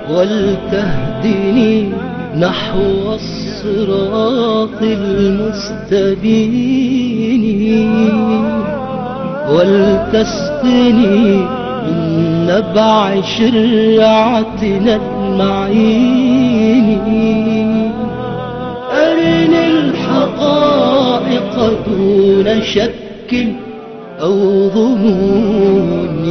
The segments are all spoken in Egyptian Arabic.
ولتهدني نحو الصراط المستبين ولتسقني من نبع شرعتنا المعين أرني الحقائق دون شك أو ظنون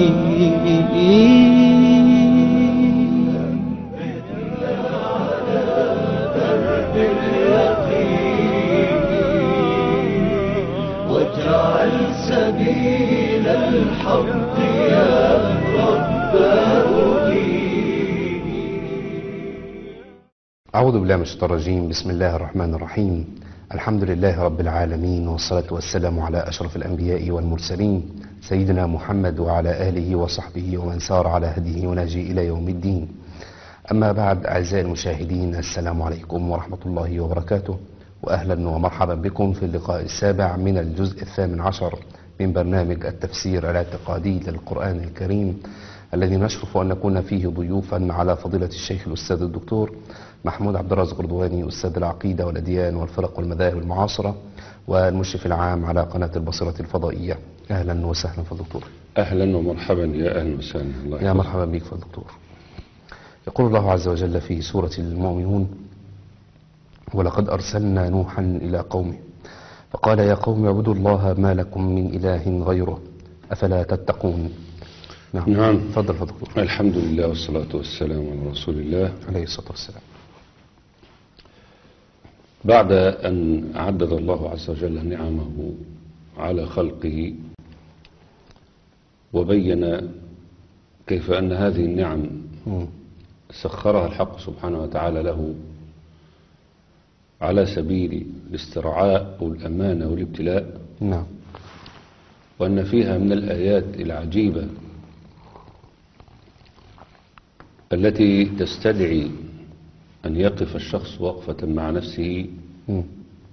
واجعل سبيل الحق يا رب أعوذ بالله من الشيطان الرجيم بسم الله الرحمن الرحيم الحمد لله رب العالمين والصلاة والسلام على أشرف الأنبياء والمرسلين سيدنا محمد وعلى آله وصحبه ومن سار على هديه ونهجه إلى يوم الدين أما بعد أعزائي المشاهدين السلام عليكم ورحمة الله وبركاته وأهلا ومرحبا بكم في اللقاء السابع من الجزء الثامن عشر من برنامج التفسير الاعتقادي للقرآن الكريم الذي نشرف أن نكون فيه ضيوفا على فضيلة الشيخ الأستاذ الدكتور محمود عبد الرازق قردواني أستاذ العقيدة والأديان والفرق والمذاهب المعاصرة والمشرف العام على قناة البصيرة الفضائية أهلا وسهلا فالدكتور اهلا ومرحبا يا اهلا وسهلا الله يا يحفظك. مرحبا بك فالدكتور يقول الله عز وجل في سورة المؤمنون ولقد أرسلنا نوحا إلى قومه فقال يا قوم اعبدوا الله ما لكم من إله غيره أفلا تتقون نعم نعم. تفضل فالدكتور الحمد لله والصلاة والسلام على رسول الله عليه الصلاة والسلام بعد أن عدد الله عز وجل نعمه على خلقه وبين كيف أن هذه النعم مم. سخرها الحق سبحانه وتعالى له على سبيل الاسترعاء والأمانة والابتلاء نعم وأن فيها من الآيات العجيبة التي تستدعي أن يقف الشخص وقفة مع نفسه مم.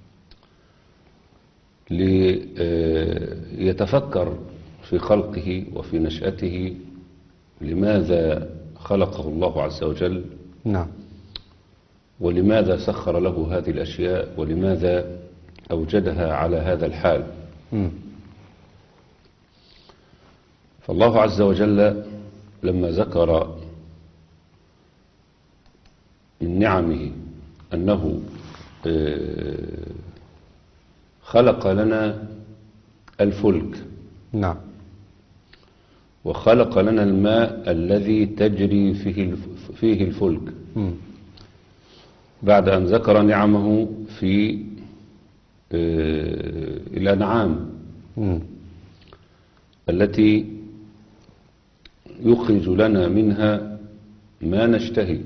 ليتفكر في خلقه وفي نشأته لماذا خلقه الله عز وجل نعم ولماذا سخر له هذه الأشياء ولماذا أوجدها على هذا الحال مم. فالله عز وجل لما ذكر من نعمه أنه آه، خلق لنا الفلك نعم وخلق لنا الماء الذي تجري فيه الف- فيه الفلك مم. بعد أن ذكر نعمه في آه، الأنعام مم. التي يخرج لنا منها ما نشتهي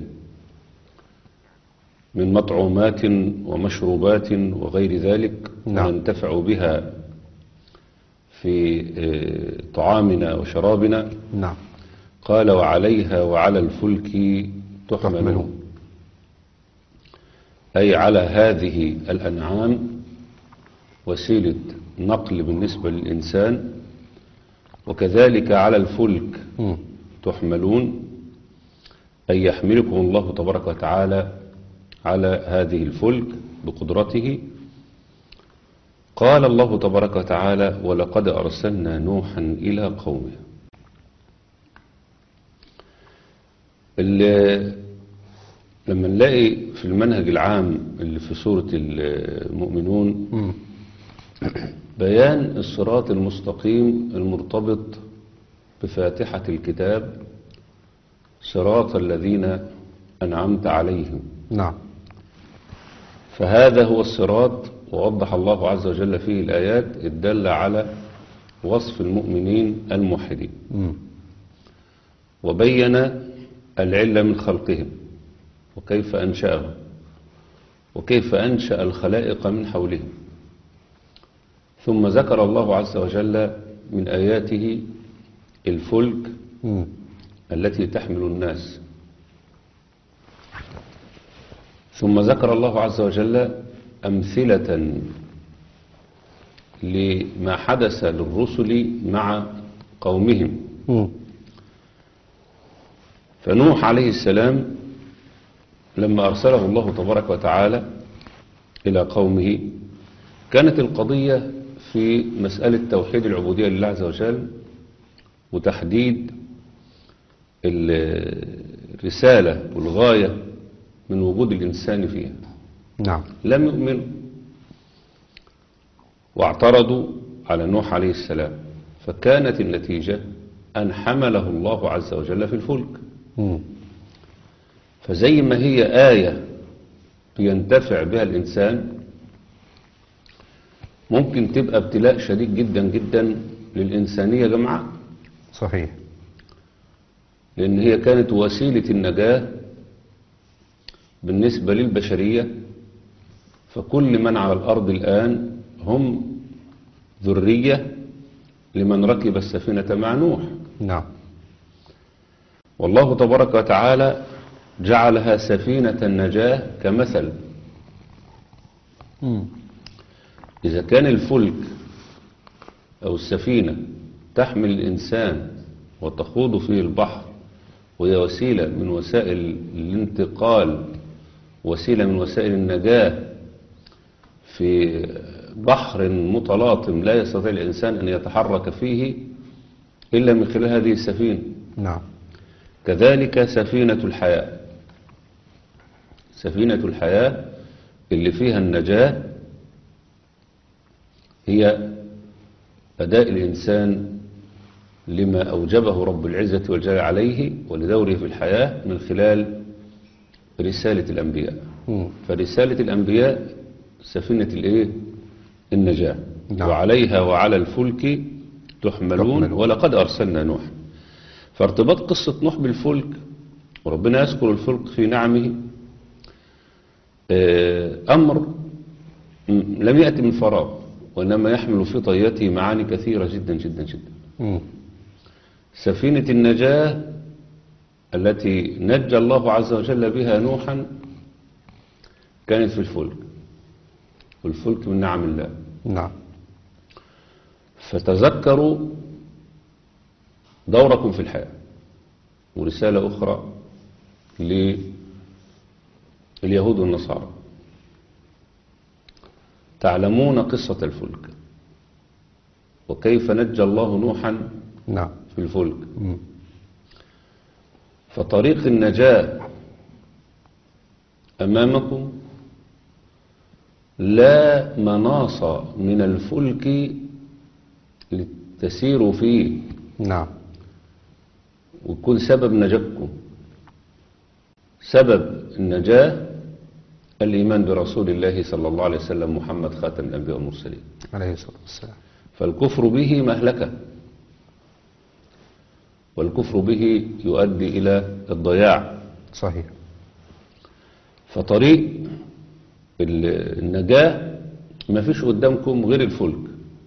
من مطعومات ومشروبات وغير ذلك نعم. وننتفع بها في آه، طعامنا وشرابنا نعم قال وعليها وعلى الفلك تحملون. تحملون أي على هذه الأنعام وسيلة نقل بالنسبة للإنسان وكذلك على الفلك مم. تحملون أي يحملكم الله تبارك وتعالى على هذه الفلك بقدرته قال الله تبارك وتعالى ولقد أرسلنا نوحا إلى قومه اللي لما نلاقي في المنهج العام اللي في سورة المؤمنون مم. بيان الصراط المستقيم المرتبط بفاتحة الكتاب صراط الذين أنعمت عليهم نعم فهذا هو الصراط ووضح الله عز وجل فيه الآيات الدالة على وصف المؤمنين الموحدين مم. وبين العلة من خلقهم وكيف أنشأهم وكيف أنشأ الخلائق من حولهم ثم ذكر الله عز وجل من آياته الفلك مم. التي تحمل الناس ثم ذكر الله عز وجل أمثلة لما حدث للرسل مع قومهم مم. فنوح عليه السلام لما أرسله الله تبارك وتعالى إلى قومه كانت القضية في مسألة توحيد العبودية لله عز وجل وتحديد ال- الرسالة والغاية من وجود الإنسان فيها نعم لم يؤمنوا واعترضوا على نوح عليه السلام فكانت النتيجة أن حمله الله عز وجل في الفلك مم. فزي ما هي آية ينتفع بها الإنسان ممكن تبقى ابتلاء شديد جدا جدا للإنسانية جمعاء صحيح لأن هي كانت وسيلة النجاة بالنسبة للبشرية فكل من على الأرض الآن هم ذرية لمن ركب السفينة مع نوح نعم والله تبارك وتعالى جعلها سفينة النجاة كمثل مم. إذا كان الفلك أو السفينة تحمل الإنسان وتخوض فيه البحر وهي وسيلة من وسائل الانتقال وسيلة من وسائل النجاة في بحر متلاطم لا يستطيع الإنسان أن يتحرك فيه إلا من خلال هذه السفينة نعم كذلك سفينة الحياة سفينة الحياة اللي فيها النجاة هي أداء الإنسان لما أوجبه رب العزة والجلال عليه ولدوره في الحياة من خلال رسالة الأنبياء مم. فرسالة الأنبياء سفينة الإيه؟ النجاة نعم. وعليها وعلى الفلك تحملون تحملون. ولقد أرسلنا نوح فارتباط قصة نوح بالفلك وربنا يذكر الفلك في نعمه آه، أمر م- لم يأتي من فراغ وإنما يحمل في طياته معاني كثيرة جدا جدا جدا مم. سفينة النجاة التي نجى الله عز وجل بها نوحا كانت في الفلك والفلك من نعم الله نعم فتذكروا دوركم في الحياة ورسالة أخرى لليهود والنصارى تعلمون قصة الفلك وكيف نجى الله نوحا نعم في الفلك مم. فطريق النجاة أمامكم لا مناص من الفلك لتسيروا فيه نعم ويكون سبب نجاتكم سبب النجاة الإيمان برسول الله صلى الله عليه وسلم محمد خاتم الأنبياء والمرسلين عليه الصلاة والسلام فالكفر به مهلكة والكفر به يؤدي إلى الضياع صحيح فطريق ال- النجاة ما فيش قدامكم غير الفلك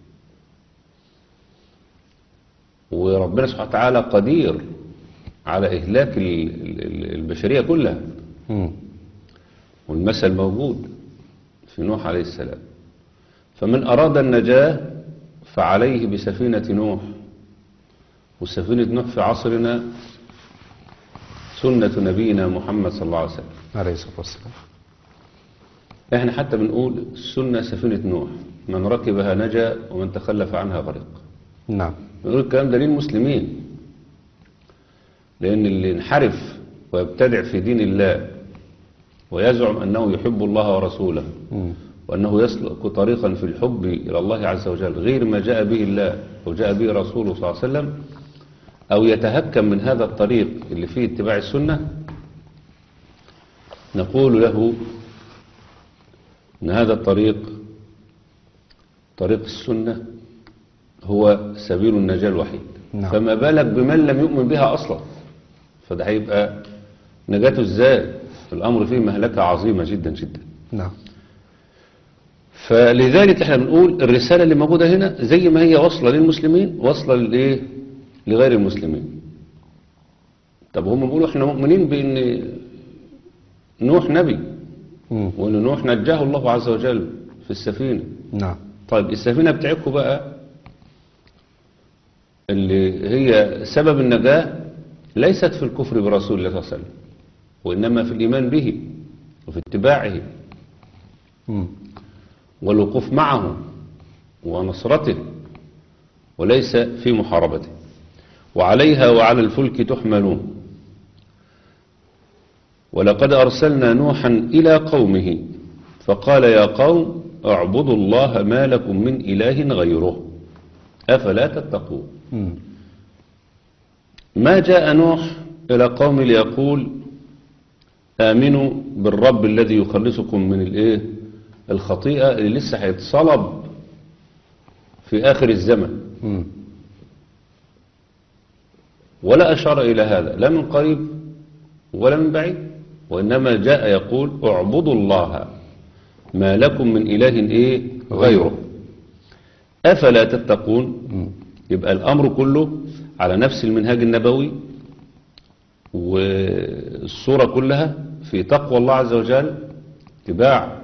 وربنا سبحانه وتعالى قدير على إهلاك ال- ال- البشرية كلها مم. والمثل موجود في نوح عليه السلام فمن أراد النجاة فعليه بسفينة نوح وسفينة نوح في عصرنا سنة نبينا محمد صلى الله عليه وسلم عليه الصلاة والسلام احنا حتى بنقول السنة سفينة نوح من ركبها نجا ومن تخلف عنها غرق نعم بنقول الكلام ده للمسلمين لأن اللي انحرف ويبتدع في دين الله ويزعم أنه يحب الله ورسوله مم. وأنه يسلك طريقا في الحب إلى الله عز وجل غير ما جاء به الله وجاء به رسوله صلى الله عليه وسلم أو يتهكم من هذا الطريق اللي فيه اتباع السنة نقول له أن هذا الطريق طريق السنة هو سبيل النجاة الوحيد نعم. فما بالك بمن لم يؤمن بها أصلا فده هيبقى نجاته ازاي الأمر فيه مهلكة عظيمة جدا جدا نعم فلذلك احنا بنقول الرسالة اللي موجودة هنا زي ما هي واصلة للمسلمين واصلة للايه لغير المسلمين طب هم بيقولوا احنا مؤمنين بان نوح نبي مم. وان نوح نجاه الله عز وجل في السفينة نعم طيب السفينة بتاعتكم بقى اللي هي سبب النجاة ليست في الكفر برسول الله صلى الله عليه وسلم وإنما في الإيمان به وفي اتباعه مم. والوقوف معه ونصرته وليس في محاربته وعليها وعلى الفلك تحملون ولقد أرسلنا نوحا إلى قومه فقال يا قوم اعبدوا الله ما لكم من إله غيره أفلا تتقون مم. ما جاء نوح إلى قوم ليقول آمنوا بالرب الذي يخلصكم من الإيه الخطيئة اللي لسه هيتصلب في آخر الزمن مم. ولا أشار إلى هذا لا من قريب ولا من بعيد وإنما جاء يقول اعبدوا الله ما لكم من إله إيه غيره أفلا تتقون مم. يبقى الأمر كله على نفس المنهاج النبوي والصورة كلها في تقوى الله عز وجل اتباع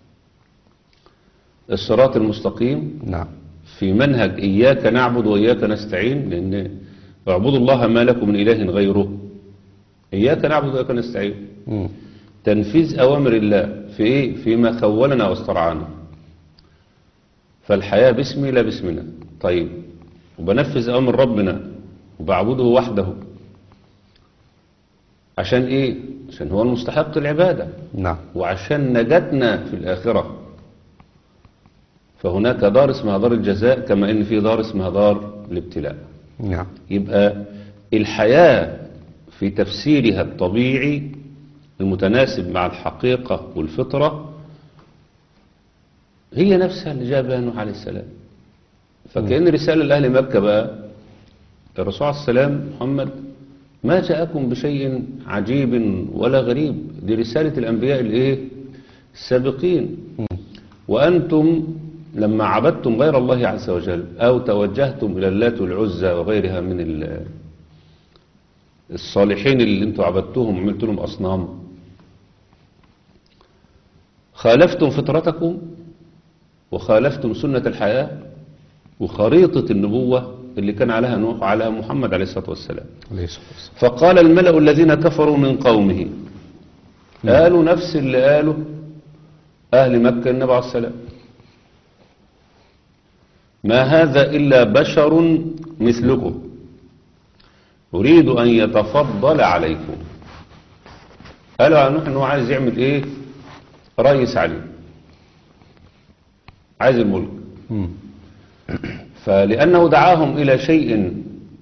الصراط المستقيم نعم في منهج إياك نعبد وإياك نستعين لأن اعبدوا الله ما لكم من إله غيره إياك نعبد وإياك نستعين مم. تنفيذ أوامر الله في إيه؟ فيما خولنا واسترعانا فالحياة باسمي لا باسمنا طيب وبنفذ أوامر ربنا وبعبده وحده عشان إيه؟ عشان هو المستحق العبادة نعم وعشان نجاتنا في الآخرة فهناك دار اسمها دار الجزاء كما إن في دار اسمها دار الابتلاء نعم يبقى الحياة في تفسيرها الطبيعي المتناسب مع الحقيقة والفطرة هي نفسها اللي جاء بها نوح عليه السلام فكأن رسالة لأهل مكة بقى الرسول عليه السلام محمد ما جاءكم بشيء عجيب ولا غريب دي رسالة الأنبياء الإيه السابقين وأنتم لما عبدتم غير الله عز وجل أو توجهتم إلى اللات والعزى وغيرها من ال- الصالحين اللي انتوا عبدتوهم وعملت لهم أصنام خالفتم فطرتكم وخالفتم سنة الحياة وخريطة النبوة اللي كان عليها نوح وعلى محمد عليه الصلاة والسلام عليه الصلاة والسلام فقال الملأ الذين كفروا من قومه قالوا نفس اللي قالوا أهل مكة النبي عليه السلام ما هذا إلا بشر مثلكم أريد أن يتفضل عليكم قالوا عن نوح أنه عايز يعمل إيه رئيس عليه عايز الملك مم. فلأنه دعاهم إلى شيء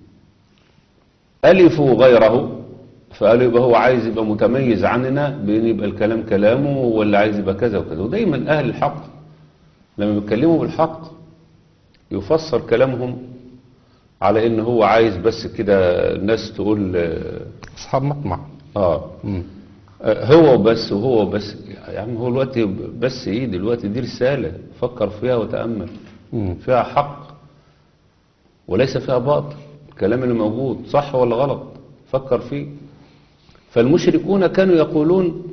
ألفوا غيره فقالوا يبقى هو عايز يبقى متميز عننا بأن يبقى الكلام كلامه هو اللي عايز يبقى كذا وكذا ودايما أهل الحق لما بيتكلموا بالحق يفسر كلامهم على ان هو عايز بس كده الناس تقول آه، أصحاب مطمع اه مم. آه، هو بس وهو بس يا عم هو الوقت بس ايه دلوقتي دي رسالة فكر فيها وتأمل مم. فيها حق وليس فيها باطل الكلام اللي موجود صح ولا غلط فكر فيه فالمشركون كانوا يقولون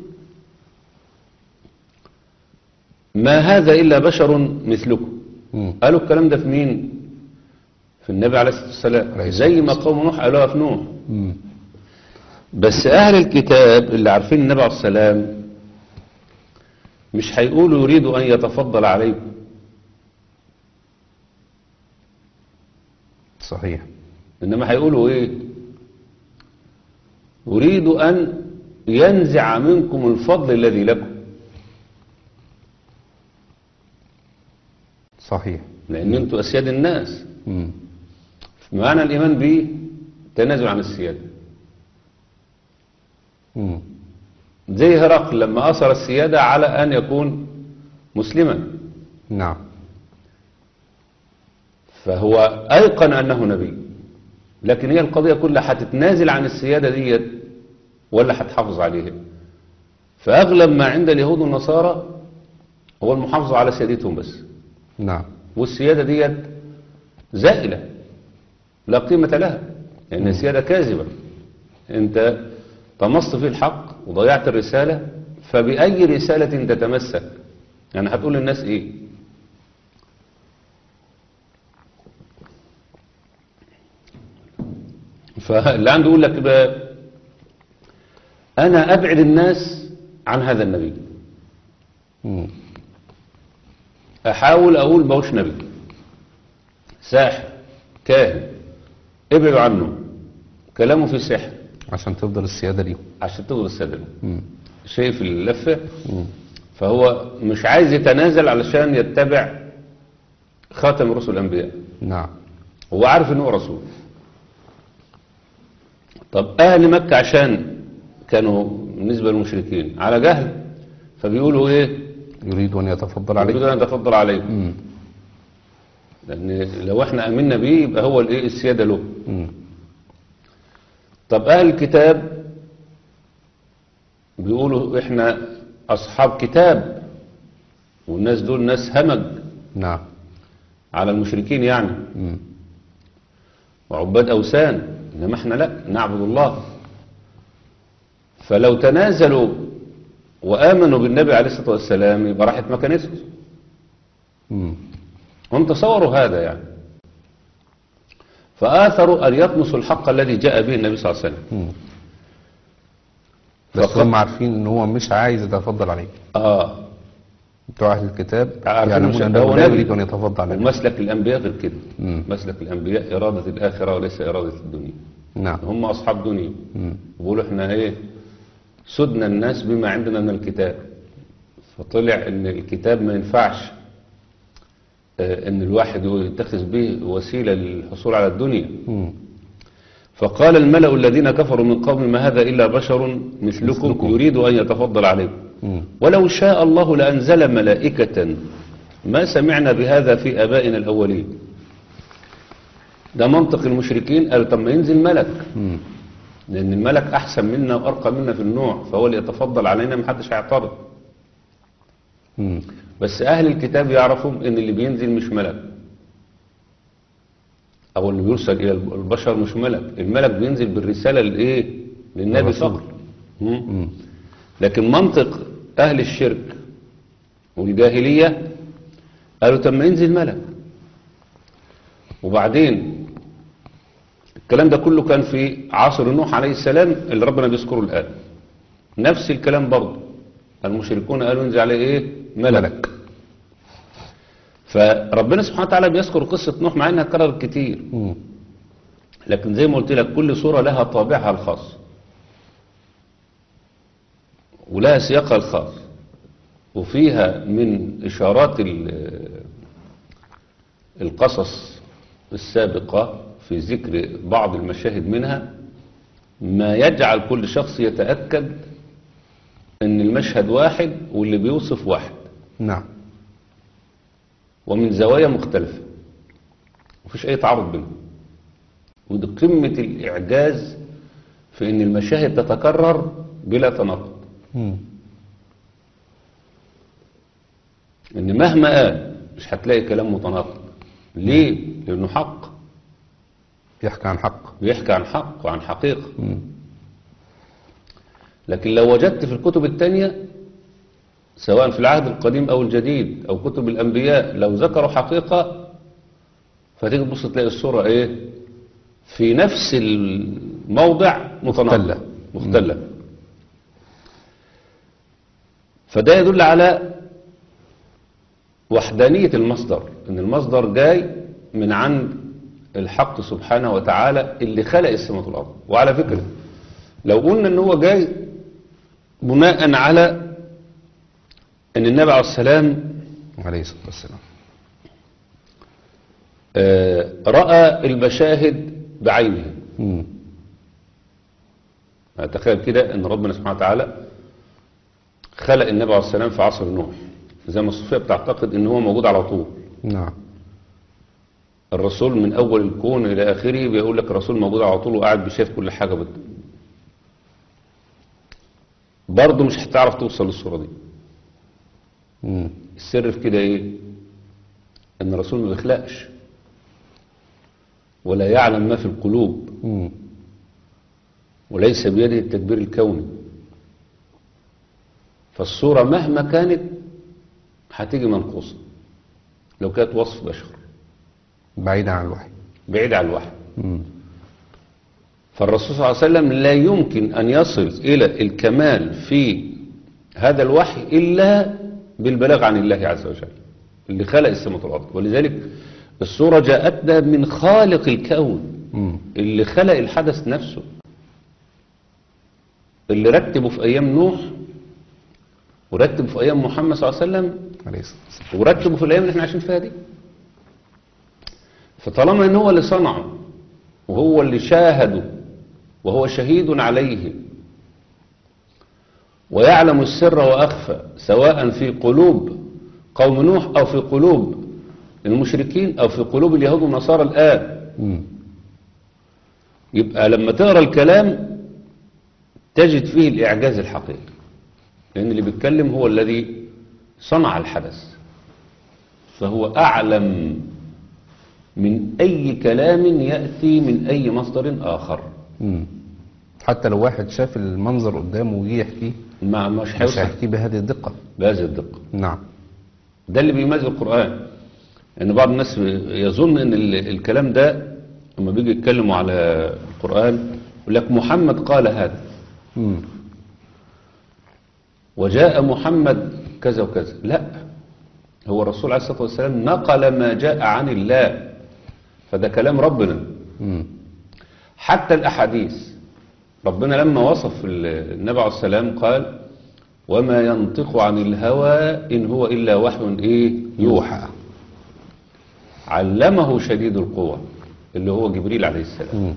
ما هذا إلا بشر مثلكم مم. قالوا الكلام ده في مين في النبي عليه الصلاة والسلام عليه الصلاة زي ما قوم نوح قالوها في نوح مم. بس أهل الكتاب اللي عارفين النبي عليه السلام مش هيقولوا يريد أن يتفضل عليكم صحيح إنما هيقولوا إيه أريد أن ينزع منكم الفضل الذي لكم صحيح لأن أنتوا أسياد الناس مم. معنى الإيمان به تنازل عن السيادة مم. زي هرقل لما أصر السيادة على أن يكون مسلما نعم فهو أيقن أنه نبي لكن هي القضية كلها هتتنازل عن السيادة ديت ولا هتحافظ عليها فأغلب ما عند اليهود والنصارى هو المحافظة على سيادتهم بس نعم والسيادة ديت زائلة لا قيمة لها لأن السيادة كاذبة أنت طمست في الحق وضيعت الرسالة فبأي رسالة تتمسك يعني هتقول للناس إيه فاللي عنده يقول لك بقى أنا أبعد الناس عن هذا النبي مم. احاول اقول ما هوش نبي ساحر كاهن ابعدوا عنه كلامه في سحر عشان تفضل السيادة ليهم عشان تفضل السادة مم. شايف اللفة مم. فهو مش عايز يتنازل علشان يتبع خاتم رسل الأنبياء نعم هو عارف ان هو رسول طب أهل مكة عشان كانوا بالنسبة للمشركين على جهل فبيقولوا ايه يريد أن يتفضل عليك يريد أن يتفضل عليكم مم. لأن لو احنا أمنا بيه يبقى هو الايه السيادة له مم. طب أهل الكتاب بيقولوا احنا أصحاب كتاب والناس دول ناس همج نعم على المشركين يعني مم. وعباد أوثان إنما احنا لا نعبد الله فلو تنازلوا وآمنوا بالنبي عليه الصلاة والسلام يبقى راحت مكانته مم. هم تصوروا هذا يعني فآثروا أن يطمسوا الحق الذي جاء به النبي صلى الله عليه وسلم مم. بس فقط- هم عارفين ان هو مش عايز يتفضل عليك آه بتوع اهل الكتاب عارفين يعلمون مش- انه هو لا نبي. يريد ان يتفضل عليك ومسلك الأنبياء غير كده مم. مسلك الأنبياء إرادة الآخرة وليس إرادة الدنيا نعم هم أصحاب دنيا مم. بيقولوا احنا ايه سدنا الناس بما عندنا من الكتاب فطلع ان الكتاب ما ينفعش آه، ان الواحد يتخذ به وسيلة للحصول على الدنيا مم. فقال الملأ الذين كفروا من قوم ما هذا إلا بشر مثلكم مثلكم. يريد أن يتفضل عليكم مم. ولو شاء الله لأنزل ملائكة ما سمعنا بهذا في آبائنا الأولين ده منطق المشركين قالوا طب ما ينزل ملك مم. لأن الملك أحسن منا وأرقى منا في النوع فهو اللي يتفضل علينا محدش هيعترض مم. بس أهل الكتاب يعرفوا إن اللي بينزل مش ملك أو اللي بيرسل إلى البشر مش ملك الملك بينزل بالرسالة لإيه للنبي الرسول. فقط مم. مم. لكن منطق أهل الشرك والجاهلية قالوا طب ما ينزل ملك وبعدين الكلام ده كله كان في عصر نوح عليه السلام اللي ربنا بيذكره الآن نفس الكلام برضه المشركون قالوا ينزل عليه ايه ملك, ملك. فربنا سبحانه وتعالى بيذكر قصة نوح مع انها اتكررت كتير مم. لكن زي ما قلت لك كل سورة لها طابعها الخاص ولها سياقها الخاص وفيها من إشارات ال- القصص السابقة في ذكر بعض المشاهد منها ما يجعل كل شخص يتأكد ان المشهد واحد واللي بيوصف واحد نعم ومن زوايا مختلفة مفيش أي تعارض بينهم ودي قمة الإعجاز في إن المشاهد تتكرر بلا تناقض مم. إن مهما قال مش هتلاقي كلام متناقض ليه؟ لأنه حق يحكي عن حق بيحكي عن حق وعن حقيقة مم. لكن لو وجدت في الكتب التانية سواء في العهد القديم أو الجديد أو كتب الأنبياء لو ذكروا حقيقة فتيجي تبص تلاقي الصورة إيه في نفس الموضع متناقضة مختلة. مختلة فده يدل على وحدانية المصدر إن المصدر جاي من عند الحق سبحانه وتعالى اللي خلق السماوات والأرض وعلى فكرة لو قلنا إن هو جاي بناء على ان النبي عليه السلام عليه الصلاة والسلام آه، رأى المشاهد بعينه مم. تخيل كده ان ربنا سبحانه وتعالى خلق النبي عليه السلام في عصر نوح زي ما الصوفية بتعتقد ان هو موجود على طول نعم الرسول من اول الكون الى اخره بيقول لك الرسول موجود على طول وقاعد بيشاف كل حاجة بت... برضه مش هتعرف توصل للصورة دي مم. السر في كده ايه ان الرسول ما بيخلقش ولا يعلم ما في القلوب مم. وليس بيده التدبير الكوني فالصورة مهما كانت هتيجي منقوصة لو كانت وصف بشر بعيدا عن الوحي بعيد عن الوحي مم. فالرسول صلى الله عليه وسلم لا يمكن أن يصل إلى الكمال في هذا الوحي إلا بالبلاغ عن الله عز وجل اللي خلق السماوات والأرض ولذلك الصورة جاءتنا من خالق الكون مم. اللي خلق الحدث نفسه اللي رتبه في أيام نوح ورتبه في أيام محمد صلى الله عليه وسلم عليه الصلاة والسلام ورتبه في الأيام اللي احنا عايشين فيها دي فطالما ان هو اللي صنعه وهو اللي شاهده وهو شهيد عليه ويعلم السر وأخفى سواء في قلوب قوم نوح أو في قلوب المشركين أو في قلوب اليهود والنصارى الآن مم. يبقى لما تقرأ الكلام تجد فيه الإعجاز الحقيقي لأن اللي بيتكلم هو الذي صنع الحدث فهو أعلم من أي كلام يأتي من أي مصدر آخر مم. حتى لو واحد شاف المنظر قدامه وجي يحكيه ما مش مش هيوصل هيحكيه بهذه الدقة بهذه الدقة نعم ده اللي بيميز القرآن ان بعض الناس يظن ان ال- الكلام ده لما بيجي يتكلموا على القرآن يقول لك محمد قال هذا مم. وجاء محمد كذا وكذا لا هو الرسول عليه الصلاة والسلام نقل ما جاء عن الله فده كلام ربنا مم. حتى الأحاديث ربنا لما وصف ال- النبي عليه السلام قال وما ينطق عن الهوى إن هو إلا وحي إيه يوحى علمه شديد القوة اللي هو جبريل عليه السلام مم.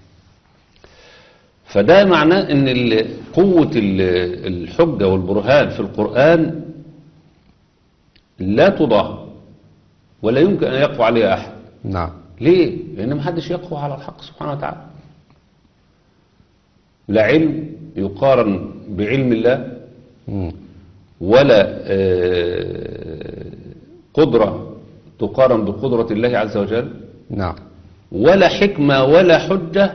فده معناه ان ال- قوة ال- الحجة والبرهان في القرآن لا تضاهى ولا يمكن أن يقوى عليها أحد نعم ليه؟ لأن محدش يقوى على الحق سبحانه وتعالى لا علم يقارن بعلم الله مم. ولا آه، قدرة تقارن بقدرة الله عز وجل نعم ولا حكمة ولا حجة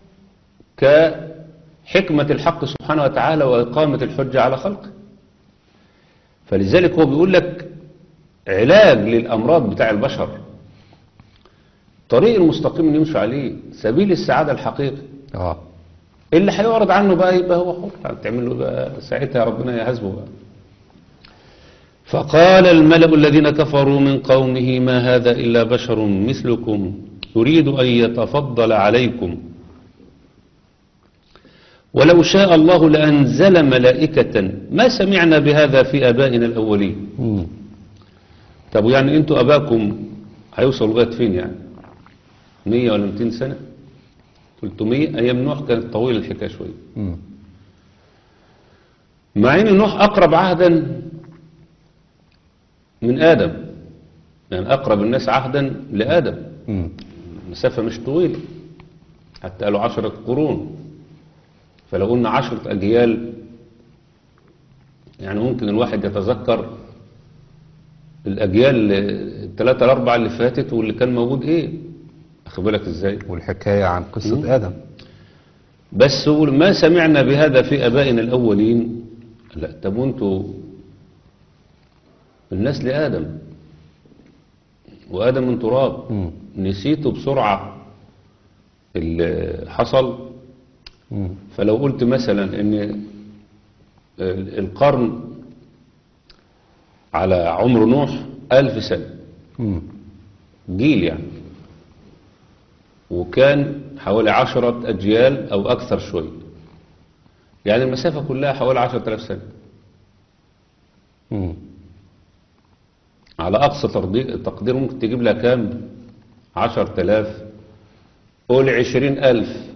كحكمة الحق سبحانه وتعالى وإقامة الحجة على خلقه فلذلك هو بيقول لك علاج للأمراض بتاع البشر طريق المستقيم اللي يمشي عليه سبيل السعادة الحقيقي اه اللي هيعرض عنه بقى يبقى هو حر تعمل له بقى ساعتها ربنا يحاسبه بقى فقال الملأ الذين كفروا من قومه ما هذا إلا بشر مثلكم يريد أن يتفضل عليكم ولو شاء الله لأنزل ملائكة ما سمعنا بهذا في آبائنا الأولين مم. طب يعني انتوا أباكم هيوصلوا لغاية فين يعني 100 ولا 200 سنة 300 أيام نوح كانت طويلة الحكاية شوية مم. مع ان نوح اقرب عهدا من ادم يعني اقرب الناس عهدا لادم مم. المسافه مش طويله حتى قالوا عشرة قرون فلو قلنا عشرة اجيال يعني ممكن الواحد يتذكر الاجيال الثلاثة الاربعة اللي فاتت واللي كان موجود ايه اخد بالك ازاي والحكاية عن قصة مم. آدم بس هو ما سمعنا بهذا في ابائنا الاولين لا طب وانتوا الناس لآدم وآدم من تراب مم. نسيتوا بسرعة اللي حصل مم. فلو قلت مثلا ان ال- القرن على عمر نوح ألف سنة مم. جيل يعني وكان حوالي عشرة أجيال أو أكثر شوية يعني المسافة كلها حوالي عشرة آلاف سنة مم. على أقصى تقدير تقدير ممكن تجيب لها كام عشرة آلاف قول عشرين ألف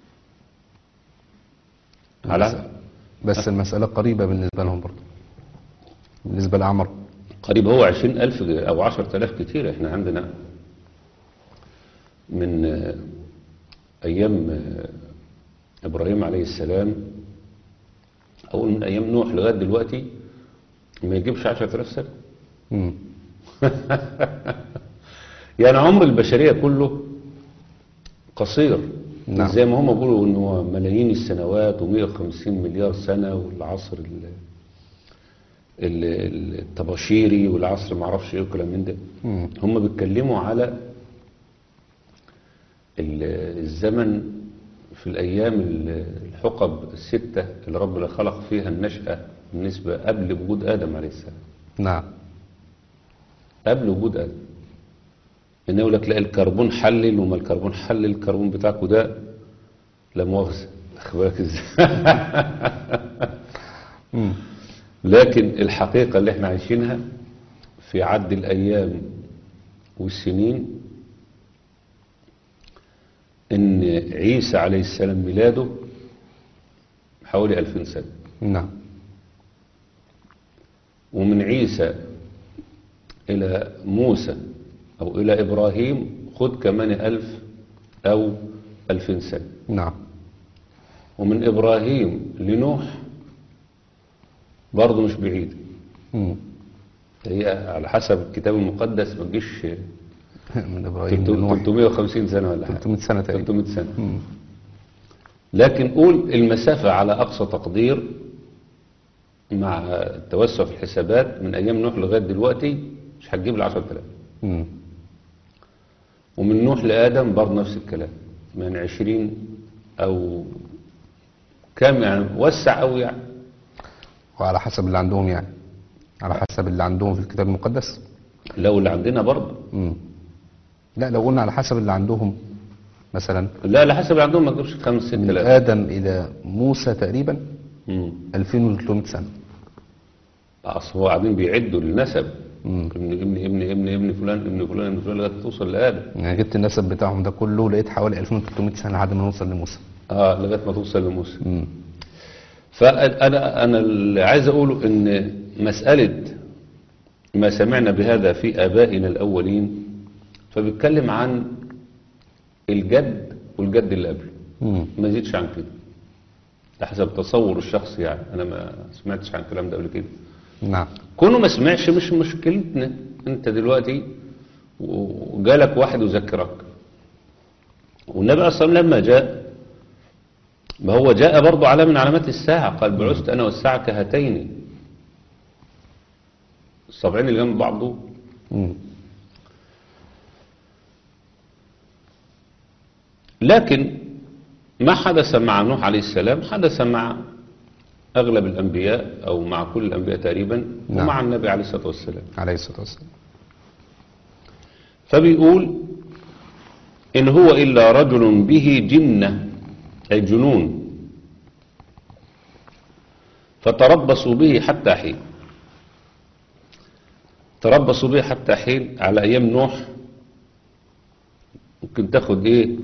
على بس المسألة قريبة بالنسبة لهم برضه بالنسبة لعمر قريب هو عشرين ألف أو عشرة آلاف كتير احنا عندنا من آه، أيام آه، إبراهيم عليه السلام أو من أيام نوح لغاية دلوقتي ما يجيبش عشرة آلاف سنة مم. يعني عمر البشرية كله قصير نعم. زي ما هم بيقولوا ان هو ملايين السنوات و150 مليار سنة والعصر ال ال- ال- الطباشيري والعصر ما اعرفش ايه والكلام من ده مم. هم بيتكلموا على ال- الزمن في الأيام ال- الحقب الستة اللي ربنا خلق فيها النشأة بالنسبة قبل وجود آدم عليه السلام نعم قبل وجود آدم إن يقول لك لا الكربون حلل وما الكربون حلل الكربون بتاعكوا ده لا مؤاخذة أخد بالك إزاي مم. لكن الحقيقة اللي احنا عايشينها في عد الأيام والسنين إن عيسى عليه السلام ميلاده حوالي ألفين سنة نعم ومن عيسى إلى موسى أو إلى إبراهيم خد كمان ألف أو ألفين سنة نعم ومن إبراهيم لنوح برضه مش بعيد مم. هي على حسب الكتاب المقدس ما تجيش من ابراهيم لنوح 350 سنة ولا حاجة 300 سنة تقريبا 300 سنة مم. لكن قول المسافة على أقصى تقدير مع التوسع في الحسابات من أيام نوح لغاية دلوقتي مش هتجيب ل 10000 مم. ومن نوح لآدم برضه نفس الكلام من 20 أو كام يعني وسع أوي يعني وعلى حسب اللي عندهم يعني على حسب اللي عندهم في الكتاب المقدس لو اللي عندنا برضه مم. لا لو قلنا على حسب اللي عندهم مثلا لا على حسب اللي عندهم ما تجيبش 5 من 6000 آدم إلى موسى تقريبا مم. 2300 سنة أصل هو قاعدين بيعدوا النسب مم. ابن ابن ابن ابن ابن فلان ابن فلان ابن فلان لغاية توصل لآدم يعني جبت النسب بتاعهم ده كله لقيت حوالي 2300 سنة لحد ما نوصل لموسى اه لغاية ما توصل لموسى مم. فأنا أنا اللي عايز أقوله إن مسألة ما سمعنا بهذا في آبائنا الأولين فبيتكلم عن الجد والجد اللي قبله مم. ما يزيدش عن كده ده حسب تصور الشخص يعني أنا ما سمعتش عن الكلام ده قبل كده نعم كونه ما سمعش مش مشكلتنا أنت دلوقتي وجالك واحد يذكرك والنبي أصلا لما جاء ما هو جاء برضه علامة من علامات الساعة قال بعثت أنا والساعة كهاتين الصابعين اللي جنب بعض دول مم. لكن ما حدث مع نوح عليه السلام حدث مع أغلب الأنبياء أو مع كل الأنبياء تقريبا نعم. ومع النبي عليه الصلاة والسلام عليه الصلاة والسلام فبيقول إن هو إلا رجل به جنة أي جنون فتربصوا به حتى حين تربصوا به حتى حين على أيام نوح ممكن تاخد إيه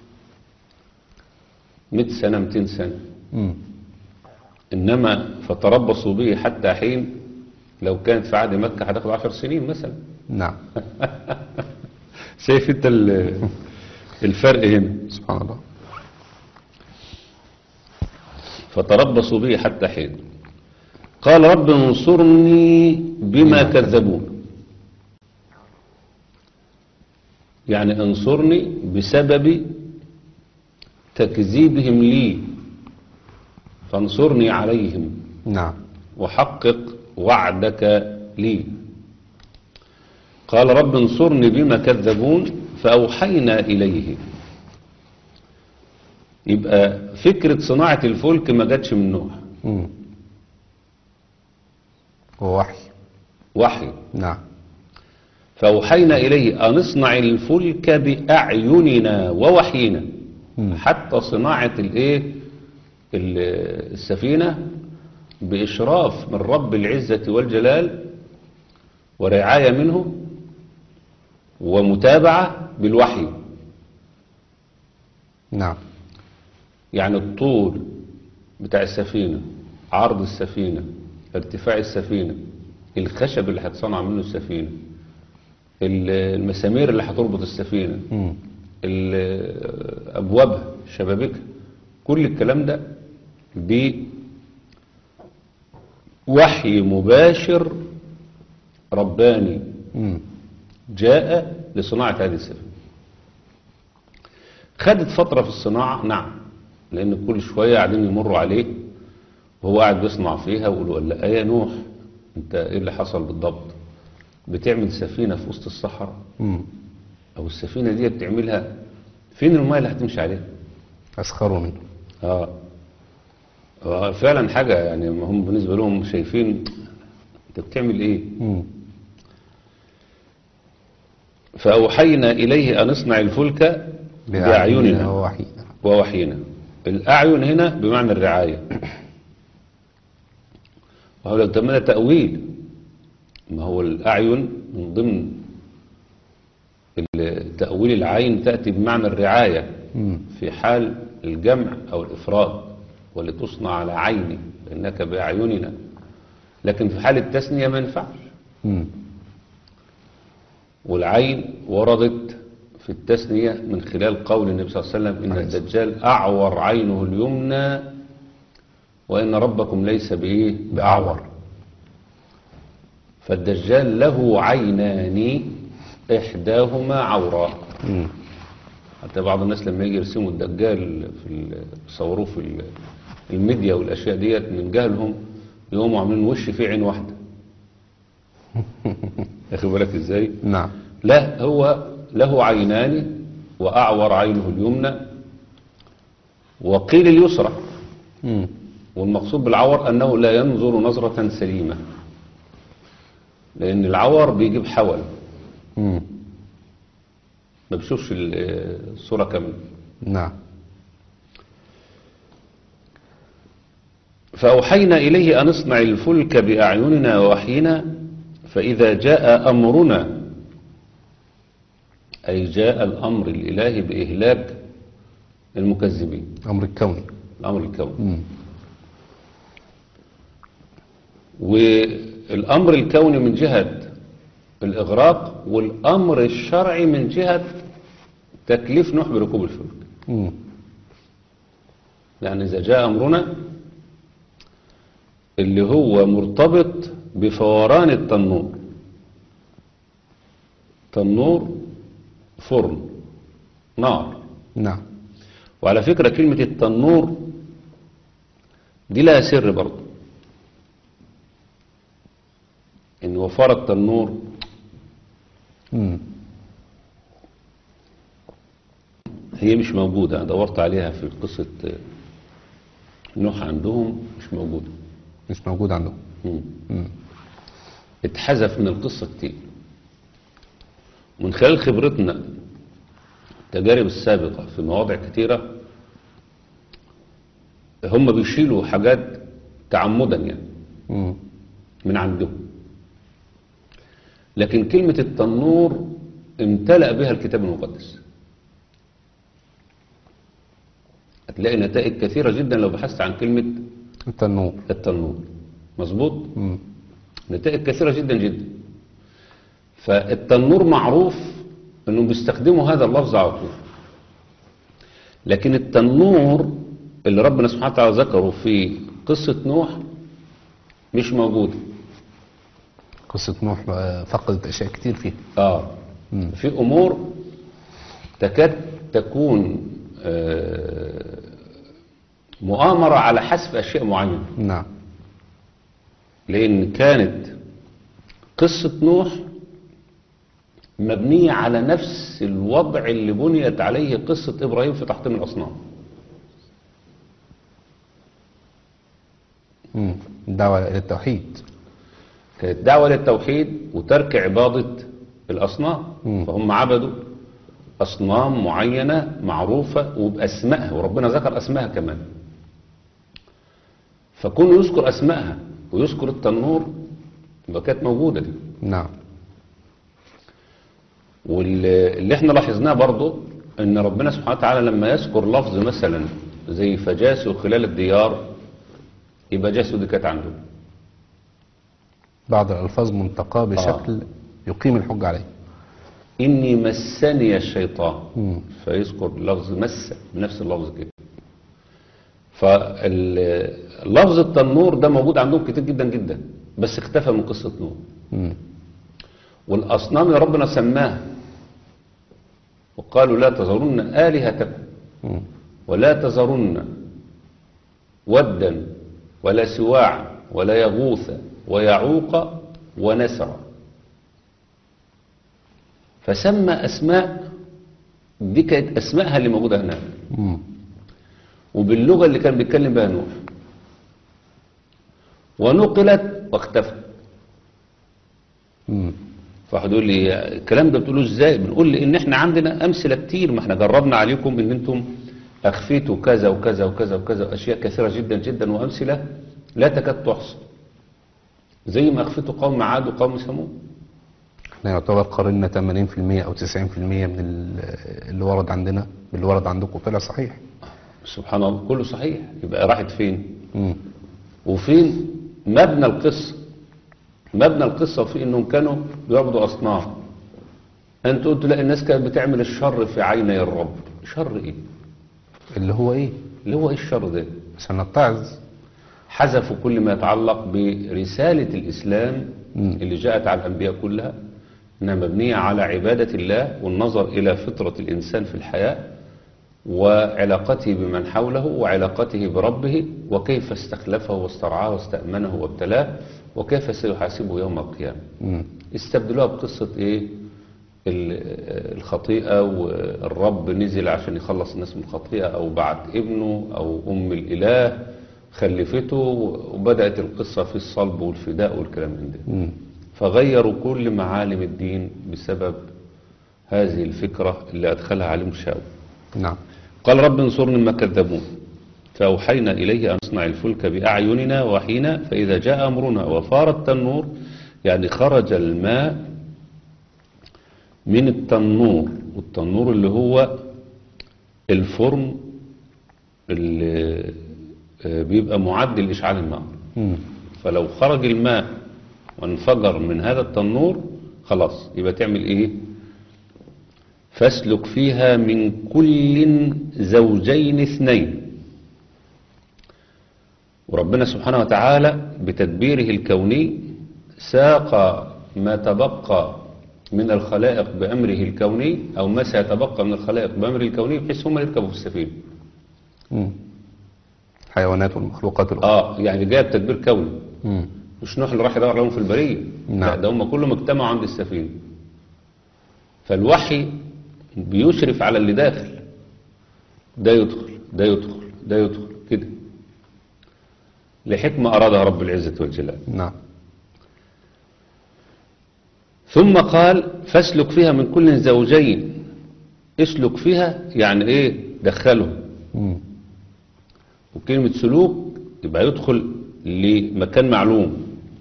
100 سنة 200 سنة مم. إنما فتربصوا به حتى حين لو كانت في عهد مكة هتاخد 10 سنين مثلا نعم شايف انت ال- الفرق هنا سبحان الله فتربصوا به حتى حين قال رب انصرني بما كذبون يعني انصرني بسبب تكذيبهم لي فانصرني عليهم نعم وحقق وعدك لي قال رب انصرني بما كذبون فأوحينا إليه يبقى فكرة صناعة الفلك ما جاتش من نوح مم. هو وحي وحي نعم فأوحينا إليه أن اصنع الفلك بأعيننا ووحينا مم. حتى صناعة الإيه ال- السفينة بإشراف من رب العزة والجلال ورعاية منه ومتابعة بالوحي نعم يعني الطول بتاع السفينة عرض السفينة ارتفاع السفينة الخشب اللي هتصنع منه السفينة ال- المسامير اللي هتربط السفينة مم. ال- أبوابها شبابيكها كل الكلام ده بوحي مباشر رباني مم. جاء لصناعة هذه السفينة خدت فترة في الصناعة نعم لأن كل شوية قاعدين يمروا عليه وهو قاعد بيصنع فيها ويقولوا لا يا نوح انت ايه اللي حصل بالضبط بتعمل سفينة في وسط الصحراء مم. او السفينة دي بتعملها فين الماء اللي هتمشي عليها أسخروا منه اه آه، فعلا حاجة يعني هم بالنسبة لهم شايفين انت بتعمل ايه مم. فأوحينا إليه أن اصنع الفلك بأعيننا ووحينا ووحينا الأعين هنا بمعنى الرعاية وهو لك طب ما ده تأويل ما هو الأعين من ضمن ال- تأويل العين تأتي بمعنى الرعاية مم. في حال الجمع أو الإفراد ولتصنع على عيني لأنك بأعيننا لكن في حال التثنية ما ينفعش مم. والعين وردت في التثنية من خلال قول النبي صلى الله عليه وسلم إن عليه الصلاة الدجال أعور عينه اليمنى وإن ربكم ليس بإيه بأعور فالدجال له عينان إحداهما عوراء مم. حتى بعض الناس لما يجي يرسموا الدجال في ال- يصوروه في ال- الميديا والأشياء ديت من جهلهم يقوموا عاملين وش فيه عين واحدة ياخد بالك ازاي؟ نعم لا هو له عينان وأعور عينه اليمنى وقيل اليسرى مم. والمقصود بالعور أنه لا ينظر نظرة سليمة لأن العور بيجيب حول مم. ما بيشوفش ال- الصورة كاملة نعم فأوحينا إليه أن اصنع الفلك بأعيننا ووحينا فإذا جاء أمرنا أي جاء الأمر الإلهي بإهلاك المكذبين أمر الكوني الأمر الكوني مم. والأمر الكوني من جهة الإغراق والأمر الشرعي من جهة تكليف نوح بركوب الفلك مم. يعني إذا جاء أمرنا اللي هو مرتبط بفوران التنور تنور فرن نار نعم وعلى فكرة كلمة التنور دي لها سر برضه إن وفار التنور مم. هي مش موجودة أنا دورت عليها في قصة نوح عندهم مش موجودة مش موجود عندهم مم. مم. اتحذف من القصة كتير من خلال خبرتنا التجارب السابقة في مواضع كتيرة هم بيشيلوا حاجات تعمدا يعني مم. من عندهم لكن كلمة التنور امتلأ بها الكتاب المقدس هتلاقي نتائج كثيرة جدا لو بحثت عن كلمة التنور التنور مظبوط مم. نتائج كثيرة جدا جدا فالتنور معروف انهم بيستخدموا هذا اللفظ على طول لكن التنور اللي ربنا سبحانه وتعالى ذكره في قصة نوح مش موجود قصة نوح آه، فقدت أشياء كتير فيها اه مم. في امور تكاد تكون آه، مؤامرة على حسب اشياء معينة نعم لأن كانت قصة نوح مبنية على نفس الوضع اللي بنيت عليه قصة إبراهيم في تحطيم الأصنام مم. الدعوة إلى التوحيد كانت دعوة للتوحيد وترك عبادة الأصنام مم. فهم عبدوا أصنام معينة معروفة وبأسمائها وربنا ذكر أسمائها كمان فكون يذكر أسمائها ويذكر التنور يبقى كانت موجودة دي نعم واللي احنا لاحظناه برضو ان ربنا سبحانه وتعالى لما يذكر لفظ مثلا زي فجاسوا خلال الديار يبقى جاسوا دي كانت عنده بعض الألفاظ منتقاة بشكل يقيم الحج عليه اني مسني الشيطان مم. فيذكر لفظ مس بنفس اللفظ كده فلفظ التنور ده موجود عندهم كتير جدا جدا بس اختفى من قصة نوح مم. والأصنام يا ربنا سماها وقالوا لا تذرن آلهتكم مم. ولا تذرن ودا ولا سواع ولا يغوث ويعوق ونسرا فسمى أسماء دي كانت أسماءها اللي موجودة هناك مم. وباللغة اللي كان بيتكلم بها نوح ونقلت واختفت مم. فواحد يقول لي الكلام ده بتقوله ازاي بنقول لان احنا عندنا امثله كتير ما احنا جربنا عليكم ان انتم اخفيتوا كذا وكذا وكذا وكذا واشياء كثيره جدا جدا وامثله لا تكاد تحصى زي ما اخفيتوا قوم عاد وقوم ثمود احنا يعتبر قارنا 80% او 90% من ال- اللي ورد عندنا باللي ورد عندكم طلع صحيح سبحان الله كله صحيح يبقى راحت فين مم. وفين مبنى القصه مبنى القصه في انهم كانوا بيعبدوا اصنام انتوا قلتوا لا الناس كانت بتعمل الشر في عيني الرب شر ايه اللي هو ايه اللي هو ايه الشر ده عشان نتعظ حذفوا كل ما يتعلق برسالة الإسلام مم. اللي جاءت على الأنبياء كلها إنها مبنية على عبادة الله والنظر إلى فطرة الإنسان في الحياة وعلاقته بمن حوله وعلاقته بربه وكيف استخلفه واسترعاه واستأمنه وابتلاه وكيف سيحاسبه يوم القيامة مم. استبدلوها بقصة ايه ال- الخطيئة والرب نزل عشان يخلص الناس من الخطيئة او بعت ابنه او ام الاله خلفته وبدأت القصة في الصلب والفداء والكلام من ده مم. فغيروا كل معالم الدين بسبب هذه الفكرة اللي أدخلها عليهم الشاوي نعم قال رب انصرني ما كذبون فأوحينا إليه أن اصنع الفلك بأعيننا وحينا فإذا جاء أمرنا وفار التنور يعني خرج الماء من التنور والتنور اللي هو الفرن اللي آه، بيبقى معد لإشعال النار مم. فلو خرج الماء وانفجر من هذا التنور خلاص يبقى تعمل ايه فاسلك فيها من كل زوجين اثنين وربنا سبحانه وتعالى بتدبيره الكوني ساق ما تبقى من الخلائق بأمره الكوني أو ما سيتبقى من الخلائق بأمره الكوني بحيث هم يركبوا في السفينة مم. الحيوانات والمخلوقات الأخرى اه يعني جاء بتدبير كوني مم. مش نوح اللي راح يدور عليهم في البرية نعم. لا ده هم كلهم اجتمعوا عند السفينة فالوحي بيشرف على اللي داخل ده يدخل ده يدخل ده يدخل كده لحكمة أرادها رب العزة والجلال نعم ثم قال فاسلك فيها من كل زوجين اسلك فيها يعني ايه دخله مم. وكلمة سلوك يبقى يدخل لمكان معلوم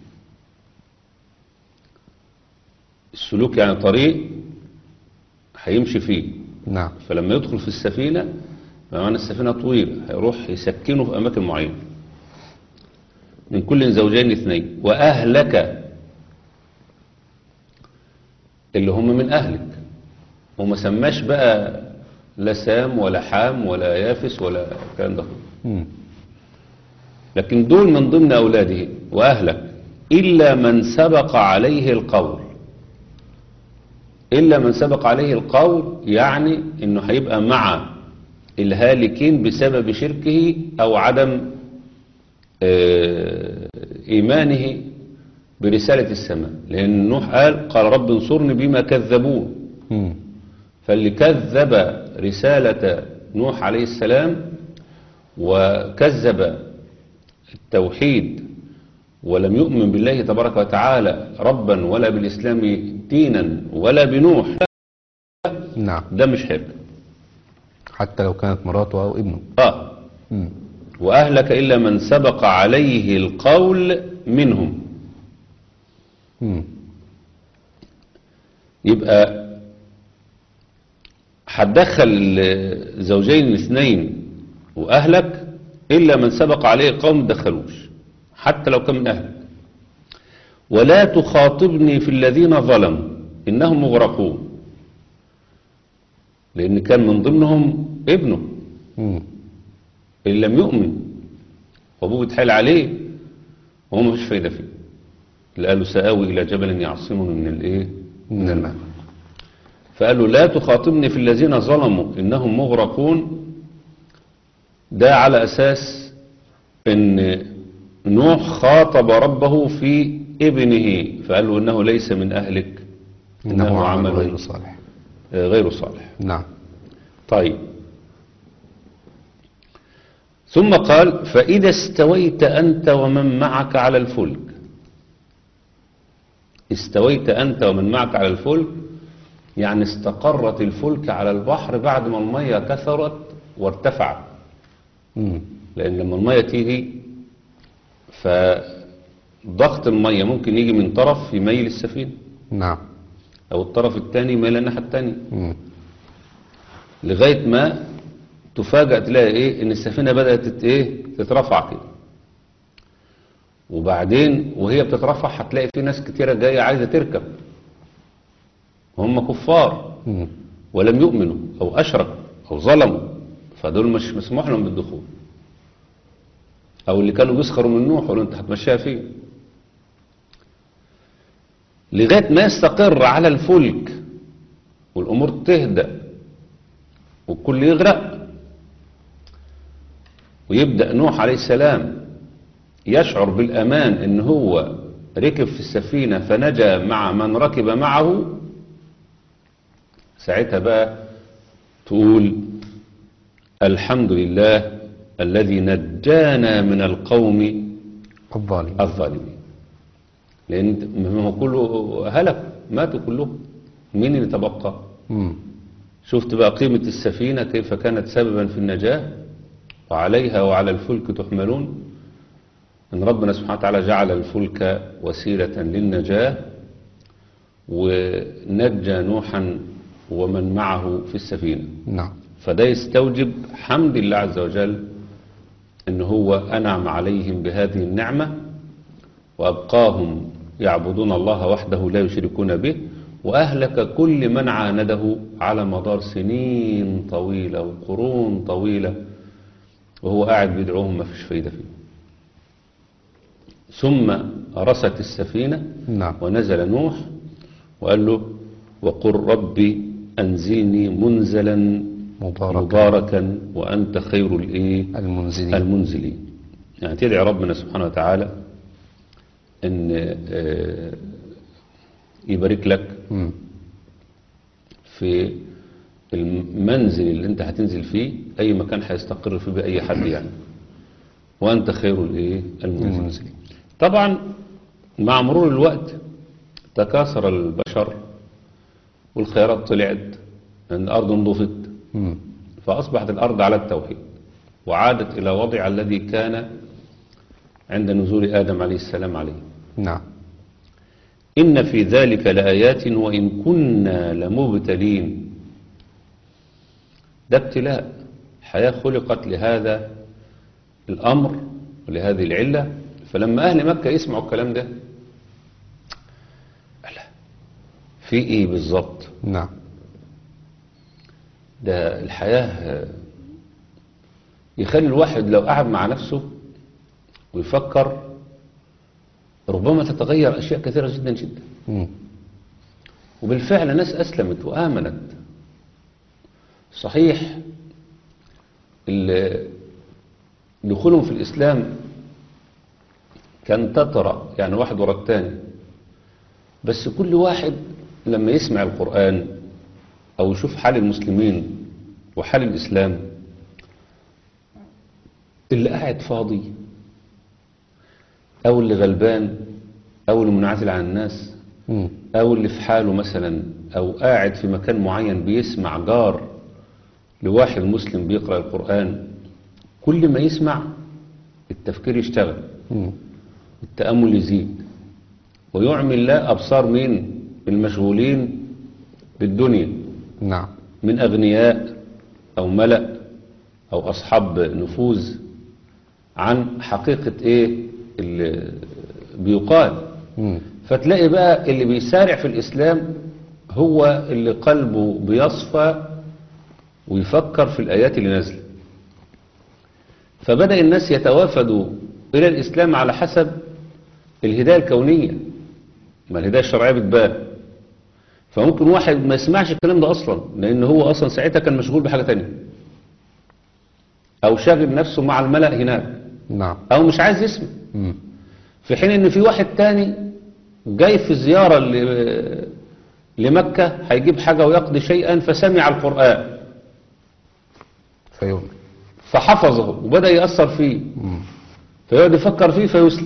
السلوك يعني طريق هيمشي فيه نعم فلما يدخل في السفينة بمعنى السفينة طويلة هيروح يسكنه في أماكن معينة من كل زوجين اثنين وأهلك اللي هم من أهلك وما سماش بقى لا سام ولا حام ولا يافس ولا الكلام ده كله مم. لكن دول من ضمن أولاده وأهلك إلا من سبق عليه القول إلا من سبق عليه القول يعني إنه هيبقى مع الهالكين بسبب شركه أو عدم آه، إيمانه برسالة السماء لأن نوح قال قال رب انصرني بما كذبون مم. فاللي كذب رسالة نوح عليه السلام وكذب التوحيد ولم يؤمن بالله تبارك وتعالى ربا ولا بالإسلام دينا ولا بنوح نعم ده مش حلو حتى لو كانت مراته أو ابنه آه مم. وأهلك إلا من سبق عليه القول منهم مم. يبقى هتدخل زوجين الاثنين واهلك الا من سبق عليه قوم ما تدخلوش حتى لو كان من اهلك ولا تخاطبني في الذين ظلموا انهم مغرقون لان كان من ضمنهم ابنه مم. اللي لم يؤمن وابوه بيتحايل عليه وهو مفيش فايده فيه اللي قال له سآوي الى جبل يعصمني من الايه من الماء فقال له لا تخاطبني في الذين ظلموا إنهم مغرقون ده على أساس إن نوح خاطب ربه في ابنه فقال له إنه ليس من أهلك إنه عمل غير صالح آه، غير صالح نعم طيب ثم قال فإذا استويت أنت ومن معك على الفلك استويت أنت ومن معك على الفلك يعني استقرت الفلك على البحر بعد ما المية كثرت وارتفعت مم. لأن لما المية تيجي فضغط المية ممكن يجي من طرف يميل السفينة نعم أو الطرف الثاني يميل الناحية الثانية مم. لغاية ما تفاجأ تلاقي ايه ان السفينة بدأت تت- ايه تترفع كده وبعدين وهي بتترفع هتلاقي في ناس كتيرة جاية عايزة تركب هم كفار مم. ولم يؤمنوا او اشركوا او ظلموا فدول مش مسموح لهم بالدخول او اللي كانوا بيسخروا من نوح وقالوا انت هتمشيها فين لغايه ما يستقر على الفلك والامور تهدأ والكل يغرق ويبدأ نوح عليه السلام يشعر بالأمان ان هو ركب في السفينة فنجا مع من ركب معه ساعتها بقى تقول الحمد لله الذي نجانا من القوم الظالم الظالمين لأن ما هو كله هلك ماتوا كلهم مين اللي تبقى مم. شفت بقى قيمة السفينة كيف كانت سببا في النجاة وعليها وعلى الفلك تحملون ان ربنا سبحانه وتعالى جعل الفلك وسيلة للنجاة ونجى نوحا ومن معه في السفينة نعم فده يستوجب حمد الله عز وجل ان هو انعم عليهم بهذه النعمة وابقاهم يعبدون الله وحده لا يشركون به واهلك كل من عانده على مدار سنين طويلة وقرون طويلة وهو قاعد بيدعوهم ما فيش فايدة فيه ثم رست السفينة نعم ونزل نوح وقال له وقل ربي أنزلني منزلا مباركا مباركا وأنت خير الإيه المنزلين المنزلين يعني تدعي ربنا سبحانه وتعالى أن آه، يبارك لك مم. في المنزل اللي انت هتنزل فيه اي مكان هيستقر فيه باي حد يعني وانت خير الايه المنزل المنزلين. طبعا مع مرور الوقت تكاثر البشر والخيارات طلعت ان الارض انضفت مم. فاصبحت الارض على التوحيد وعادت الى وضع الذي كان عند نزول ادم عليه السلام عليه نعم إن في ذلك لآيات وإن كنا لمبتلين ده ابتلاء حياة خلقت لهذا الأمر ولهذه العلة فلما أهل مكة يسمعوا الكلام ده لا في إيه بالظبط نعم ده الحياة يخلي الواحد لو قعد مع نفسه ويفكر ربما تتغير أشياء كثيرة جدا جدا مم. وبالفعل ناس أسلمت وآمنت صحيح ال- دخولهم في الإسلام كان تترى يعني واحد ورا الثاني بس كل واحد لما يسمع القرآن أو يشوف حال المسلمين وحال الإسلام اللي قاعد فاضي أو اللي غلبان أو اللي منعزل عن الناس مم. أو اللي في حاله مثلا أو قاعد في مكان معين بيسمع جار لواحد مسلم بيقرأ القرآن كل ما يسمع التفكير يشتغل مم. التأمل يزيد ويعمل الله أبصار مين المشغولين بالدنيا نعم من أغنياء أو ملأ أو أصحاب نفوذ عن حقيقة إيه اللي بيقال مم. فتلاقي بقى اللي بيسارع في الإسلام هو اللي قلبه بيصفى ويفكر في الآيات اللي نازلة فبدأ الناس يتوافدوا إلى الإسلام على حسب الهداية الكونية ما الهداية الشرعية بتبان فممكن واحد ما يسمعش الكلام ده أصلا لأن هو أصلا ساعتها كان مشغول بحاجة تانية أو شاغل نفسه مع الملأ هناك نعم أو مش عايز يسمع مم. في حين ان في واحد تاني جاي في زيارة ل- لمكة هيجيب حاجة ويقضي شيئا فسمع القرآن فيؤمن فحفظه وبدأ يأثر فيه مم. فيقعد يفكر فيه فيسلم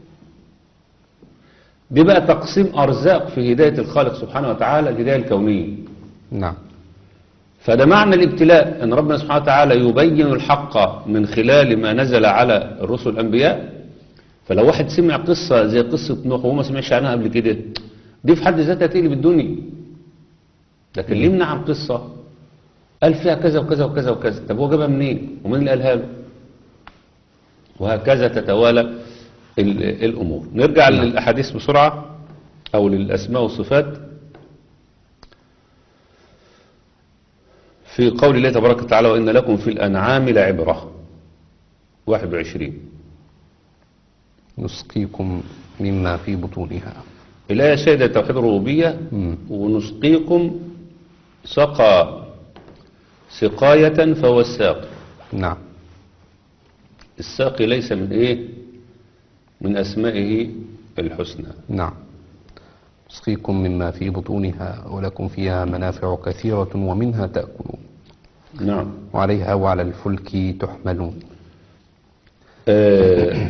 دي بقى تقسيم أرزاق في هداية الخالق سبحانه وتعالى الهداية الكونية نعم فده معنى الابتلاء أن ربنا سبحانه وتعالى يبين الحق من خلال ما نزل على الرسل الأنبياء فلو واحد سمع قصة زي قصة نوح وهو ما سمعش عنها قبل كده دي في حد ذاتها تقلب الدنيا لكن ليه منع عن قصة قال فيها كذا وكذا وكذا وكذا طب هو جابها منين ومين اللي قالها له وهكذا تتوالى ال- الأمور نرجع للأحاديث بسرعة أو للأسماء والصفات في قول الله تبارك وتعالى وإن لكم في الأنعام لعبرة 21 نسقيكم مما في بطونها الآية شهد توحيد الربوبية مم. ونسقيكم سقى سقاية فهو الساقي نعم الساقي ليس من إيه من أسمائه الحسنى نعم نسقيكم مما في بطونها ولكم فيها منافع كثيرة ومنها تأكلون نعم وعليها وعلى الفلك تحملون آه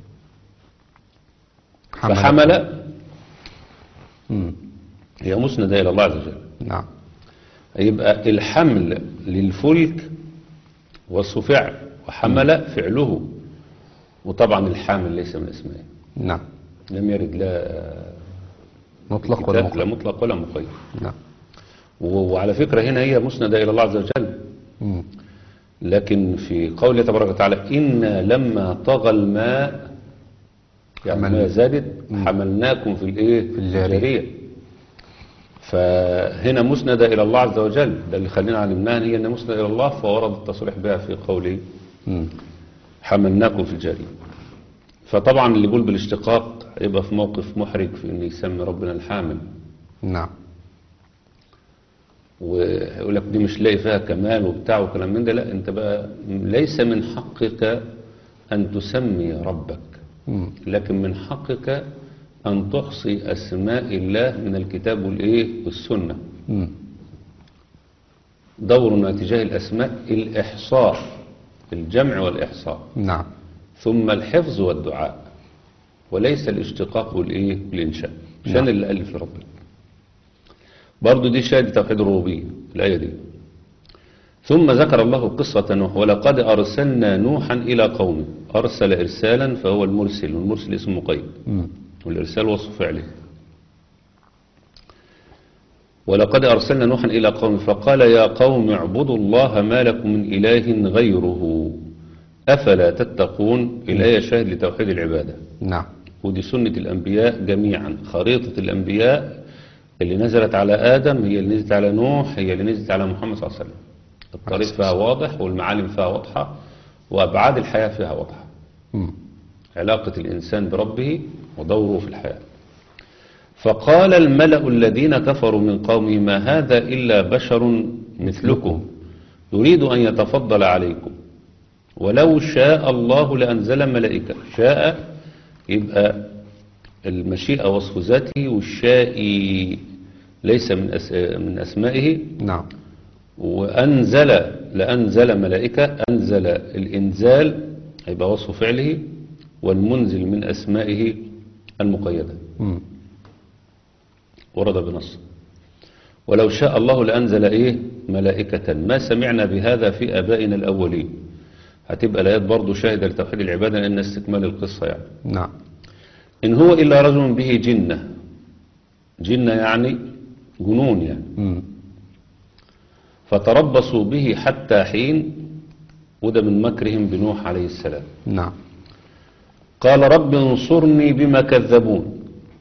حمل- فحمل مم. هي مسندة إلى الله عز وجل نعم يبقى الحمل للفلك وصف فعل وحمل فعله وطبعا الحامل ليس من اسمائه نعم لم يرد لا مطلق ولا كتاب لا مقيد مطلق ولا مقيد نعم و- وعلى فكرة هنا هي مسندة إلى الله عز وجل مم. لكن في قوله تبارك وتعالى إنا لما طغى الماء يعني حمل- ما زادت حملناكم في الايه في الجارية. فهنا مسندة إلى الله عز وجل ده اللي خلينا علمناها إن هي أن مسندة إلى الله فورد التصريح بها في قوله مم. حملناكم في الجارية فطبعا اللي يقول بالاشتقاق يبقى في موقف محرج في أن يسمي ربنا الحامل نعم ويقول لك دي مش لاقي فيها كمال وبتاع وكلام من ده لا انت بقى ليس من حقك أن تسمي ربك مم. لكن من حقك أن تحصي أسماء الله من الكتاب والإيه والسنة مم. دورنا تجاه الأسماء الإحصاء الجمع والإحصاء نعم ثم الحفظ والدعاء وليس الاشتقاق والإيه والإنشاء عشان نعم. اللي ألف لربنا برضو دي شهادة توحيد الربوبية الآية دي ثم ذكر الله قصة نوح ولقد أرسلنا نوحا إلى قومه أرسل إرسالا فهو المرسل والمرسل اسم مقيد مم. والإرسال وصف فعله ولقد أرسلنا نوحا إلى قوم فقال يا قوم اعبدوا الله ما لكم من إله غيره أفلا تتقون الآية شاهد لتوحيد العبادة نعم ودي سنة الأنبياء جميعا خريطة الأنبياء اللي نزلت على آدم هي اللي نزلت على نوح هي اللي نزلت على محمد صلى الله عليه وسلم الطريق فيها واضح والمعالم فيها واضحة وأبعاد الحياة فيها واضحة مم. علاقة الإنسان بربه ودوره في الحياة فقال الملأ الذين كفروا من قومه ما هذا إلا بشر مثلكم يريد أن يتفضل عليكم ولو شاء الله لأنزل ملائكة شاء يبقى المشيئة وصف ذاته والشاء ليس من, أس... من أسمائه نعم وأنزل لأنزل ملائكة أنزل الإنزال هيبقى وصف فعله والمنزل من أسمائه المقيدة مم. ورد بنص ولو شاء الله لأنزل إيه ملائكة ما سمعنا بهذا في آبائنا الأولين هتبقى الآيات برضو شاهدة لتوحيد العبادة لأن استكمال القصة يعني نعم إن هو إلا رجل به جنة جنة يعني جنون يعني مم. فتربصوا به حتى حين وده من مكرهم بنوح عليه السلام نعم قال رب انصرني بما كذبون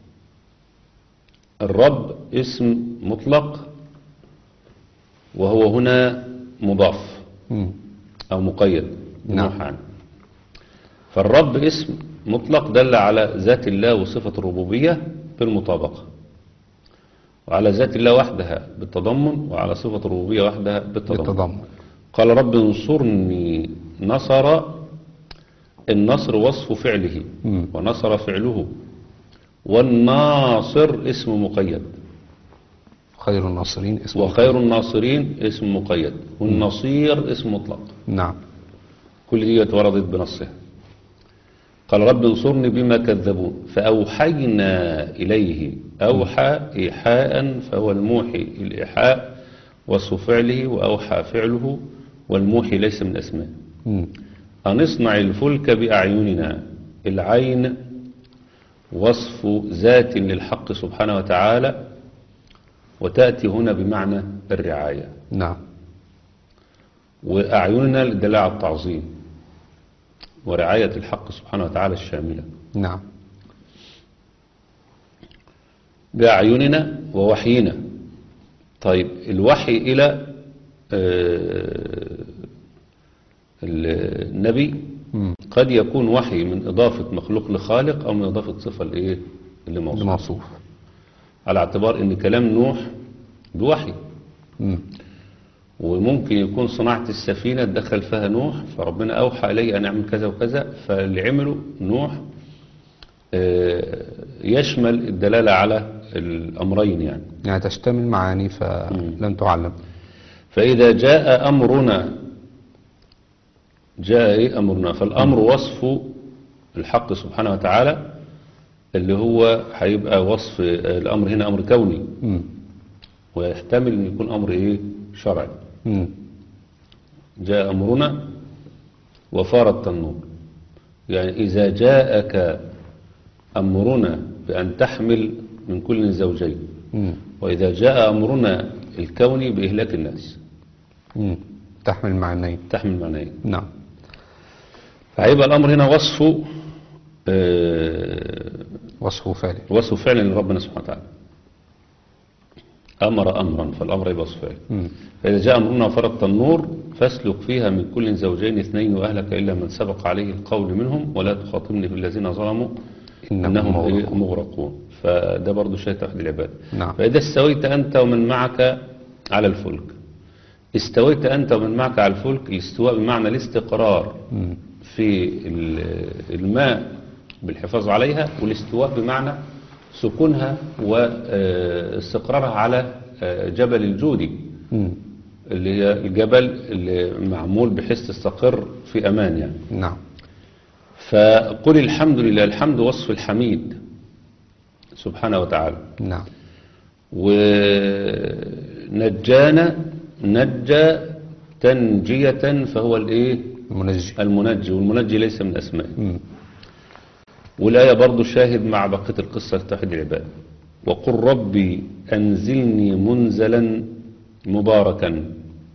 الرب اسم مطلق وهو هنا مضاف مم. أو مقيد نعم. بنوح عنه فالرب اسم مطلق دل على ذات الله وصفة الربوبية بالمطابقة وعلى ذات الله وحدها بالتضمن وعلى صفة الربوبية وحدها بالتضمن بالتضمن قال رب انصرني نصر النصر وصف فعله مم. ونصر فعله والناصر اسم مقيد خير الناصرين اسمه وخير الناصرين اسم مقيد والنصير اسم مطلق نعم كل دي وردت بنصها قال رب انصرني بما كذبون فأوحينا إليه أوحى إيحاء فهو الموحي الإيحاء وصف فعله وأوحى فعله والموحي ليس من أسماء مم. أن اصنع الفلك بأعيننا العين وصف ذات للحق سبحانه وتعالى وتأتي هنا بمعنى الرعاية نعم وأعيننا للدلاله على التعظيم ورعاية الحق سبحانه وتعالى الشاملة نعم بأعيننا ووحينا طيب الوحي إلى آه، النبي مم. قد يكون وحي من إضافة مخلوق لخالق أو من إضافة صفة لإيه لموصوف الموصوف على اعتبار أن كلام نوح بوحي مم. وممكن يكون صناعة السفينة دخل فيها نوح فربنا أوحى إلي أن أعمل كذا وكذا فاللي عمله نوح آه، يشمل الدلالة على الأمرين يعني يعني تشتمل معاني فلن تعلم فإذا جاء أمرنا جاء إيه أمرنا فالأمر وصف الحق سبحانه وتعالى اللي هو هيبقى وصف الأمر هنا أمر كوني مم. ويحتمل أن يكون أمر إيه شرعي مم. جاء أمرنا وفار التنور يعني إذا جاءك أمرنا بأن تحمل من كل زوجين مم. وإذا جاء أمرنا الكوني بإهلاك الناس مم. تحمل معنيين تحمل معنيين نعم فهيبقى الأمر هنا وصفه آه، وصفه فعل وصف فعلا لربنا سبحانه وتعالى أمر أمرا فالأمر يبقى وصف فعل مم. فإذا جاء أمرنا وفرضت النور فاسلك فيها من كل زوجين اثنين وأهلك إلا من سبق عليه القول منهم ولا تخاطبني في الذين ظلموا إنهم إنهم إيه؟ مغرقون. مغرقون فده برضو شيء توحيد العباد نعم. فإذا استويت أنت ومن معك على الفلك استويت أنت ومن معك على الفلك الاستواء بمعنى الاستقرار مم. في ال- الماء بالحفاظ عليها والاستواء بمعنى سكونها واستقرارها على آه، جبل الجودي مم. اللي هي الجبل اللي معمول بحيث تستقر في أمان يعني نعم فقل الحمد لله الحمد وصف الحميد سبحانه وتعالى نعم ونجانا نجى تنجية فهو الايه المنجي المنجي والمنجي ليس من اسمائه مم. والآية برضو شاهد مع بقية القصة توحيد العباد وقل ربي أنزلني منزلا مباركا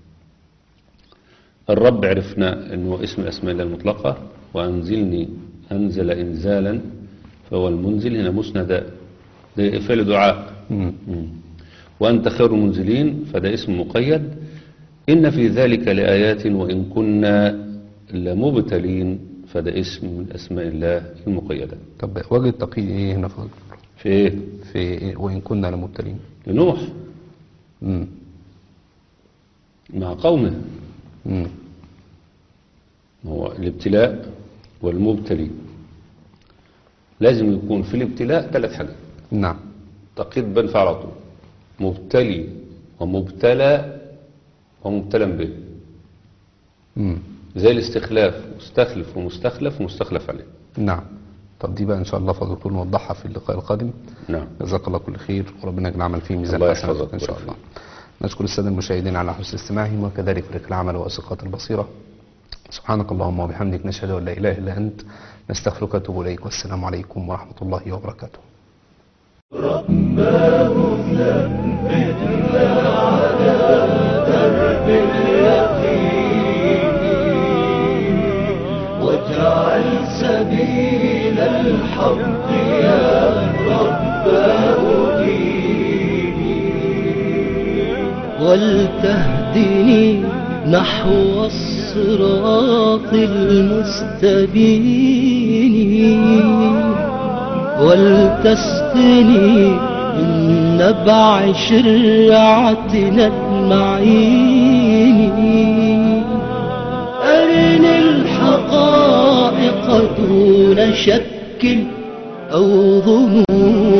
الرب عرفنا أنه اسم الأسماء الله المطلقة وأنزلني أنزل إنزالا فهو المنزل هنا مسند ده فعل دعاء مم. مم. وأنت خير المنزلين فده اسم مقيد إن في ذلك لآيات وإن كنا لمبتلين فده اسم من أسماء الله المقيدة طب وجه التقييد ايه هنا في الدكتور؟ في إيه؟ في إيه؟ وإن كنا لمبتلين لنوح مم. مع قومه مم. هو الابتلاء والمبتلي لازم يكون في الابتلاء ثلاث حاجات نعم تقييد بنفع على طول مبتلي ومبتلى ومبتلى به مم. زي الاستخلاف مستخلف ومستخلف ومستخلف عليه نعم طب دي بقى ان شاء الله فضل دكتور نوضحها في اللقاء القادم نعم جزاك الله كل خير وربنا يجعل العمل فيه ميزان الله حسنات يحفظك ان شاء ويبارك الله نشكر الساده المشاهدين على حسن استماعهم وكذلك فريق العمل واسقاط البصيره سبحانك اللهم وبحمدك نشهد ان لا اله الا انت نستغفرك ونتوب اليك والسلام عليكم ورحمه الله وبركاته واجعل سبيل الحق يا رب أديني ولتهدني نحو الصراط المستبين ولتسقني من نبع شرعتنا المعين أرني الحقائق دون شك أو ظنون